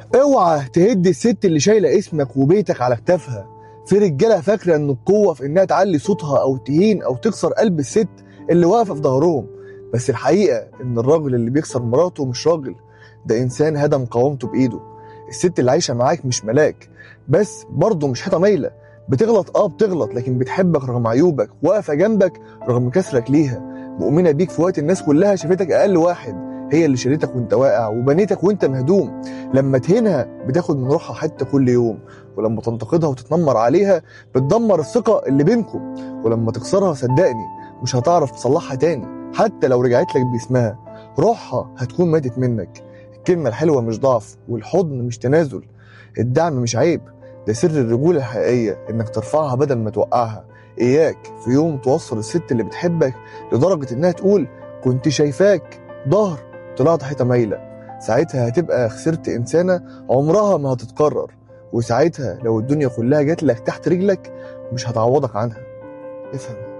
اوعى تهد الست اللي شايله اسمك وبيتك على كتافها في رجاله فاكره ان القوه في انها تعلي صوتها او تهين او تكسر قلب الست اللي واقفه في ظهرهم بس الحقيقه ان الراجل اللي بيكسر مراته مش راجل ده انسان هدم قوامته بايده الست اللي عايشه معاك مش ملاك بس برضه مش حيطه مايله بتغلط اه بتغلط لكن بتحبك رغم عيوبك واقفه جنبك رغم كسرك ليها مؤمنه بيك في وقت الناس كلها شافتك اقل واحد هي اللي شالتك وانت واقع وبنيتك وانت مهدوم لما تهينها بتاخد من روحها حته كل يوم ولما تنتقدها وتتنمر عليها بتدمر الثقه اللي بينكم ولما تكسرها صدقني مش هتعرف تصلحها تاني حتى لو رجعت لك باسمها روحها هتكون ماتت منك الكلمه الحلوه مش ضعف والحضن مش تنازل الدعم مش عيب ده سر الرجوله الحقيقيه انك ترفعها بدل ما توقعها اياك في يوم توصل الست اللي بتحبك لدرجه انها تقول كنت شايفاك ظهر طلعت حيطه مايله ساعتها هتبقى خسرت انسانه عمرها ما هتتكرر وساعتها لو الدنيا كلها جات لك تحت رجلك مش هتعوضك عنها افهم